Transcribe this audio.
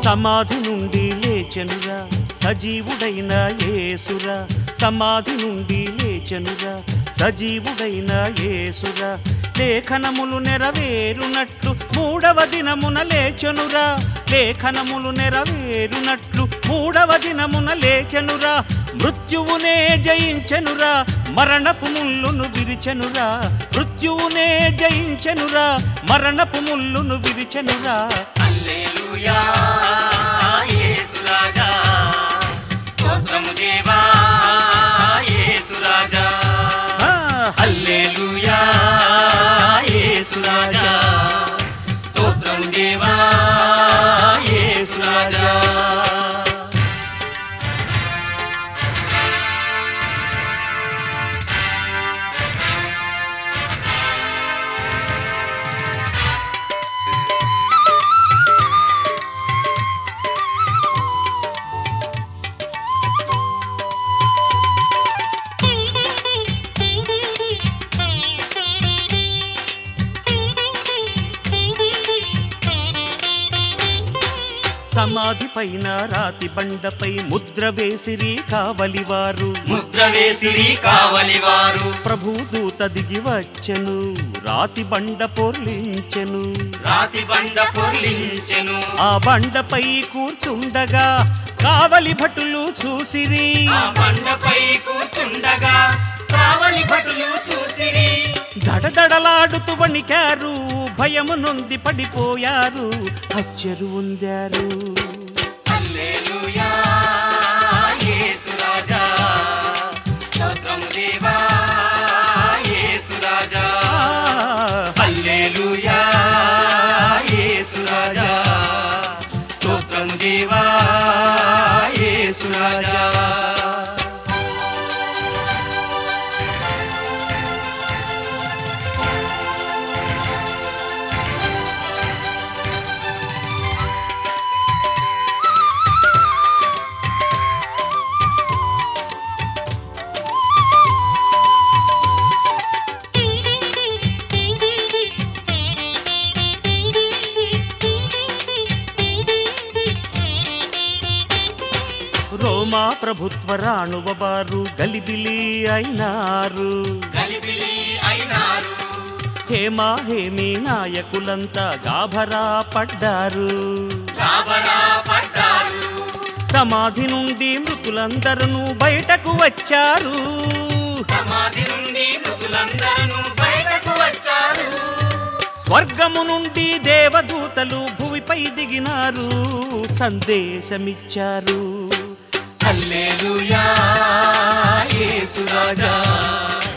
సమాధి నుండి లేచెనురా సజీవుడైన యేసురా సమాధి నుండి లేచెనురా సజీవుడైన యేసురా లేఖనములు నెరవేరునట్లు మూడవ దినమున లేచెనురా లేఖనములు నెరవేరునట్లు మూడవ దినమున లేచెనురా మృత్యువునే జయించెనురా మరణపు ముల్లును విరిచెనురా మృత్యువునే జయించెనురా మరణపు ముల్లును విరిచెనురా హల్లెలూయా యేసు రాజా స్తోత్రము దేవా యేసు రాజా ఆ, హల్లెలూయా యేసు రాజా స్తోత్రం దేవా యేసు రాజా సమాధి పైన రాతి బండపై ముద్ర వేసిరి కావలివారు ముద్ర వేసిరి కావలి వారు ప్రభు దూత దిగి వచ్చెను రాతి బండ పొర్లించెను రాతి బండ పొర్లించెను ఆ బండపై కూర్చుండగా కావలి భటులు చూసిరి ఆ బండపై కూర్చుండగా కావలి భటులు చూసిరి దడదడలాడుతూ వణికారు భయము నొంది పడిపోయారు అచ్చరు ఉందారు హల్లెలూయా యేసు రాజా స్తోత్రం దేవా యేసు రాజా హల్లెలూయా యేసు రాజా స్తోత్రం దేవా యేసు రాజా రోమా ప్రభుత్వ రాణువ వారు గలిబిలి అయినారు గలిబిలి అయినారు హేమా హేమి నాయకులంతా గాభరా పడ్డారు గాబరా పడ్డారు సమాధి నుండి మృతులందరూ బయటకు వచ్చారు సమాధి నుండి మృతులందరూ బయటకు వచ్చారు స్వర్గము నుండి దేవదూతలు భూమిపై దిగినారు సందేశమిచ్చారు హల్లెలూయా యేసు రాజా